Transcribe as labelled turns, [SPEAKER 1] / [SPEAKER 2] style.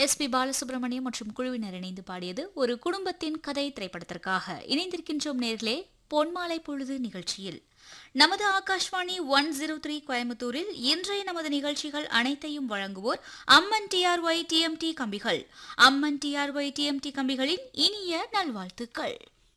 [SPEAKER 1] S B Balasubramaniam மற்றும் குழுவினர் இணைந்து பாடியது ஒரு குடும்பத்தின் கதை திரைப்படத்திற்காக இணைந்திருக்கின்றோம் நேர்களே பொன்மாலை பொழுது நிகழ்ச்சியில் நமது ஆகாஷ்வாணி ஒன் ஜீரோ த்ரீ கோயம்புத்தூரில் இன்றைய நமது நிகழ்ச்சிகள் அனைத்தையும் வழங்குவோர் அம்மன் டிஆர்ஒய் டிஎம்டி கம்பிகள் அம்மன் டிஆர்ஒய் டிஎம்டி கம்பிகளின் இனிய நல்வாழ்த்துக்கள்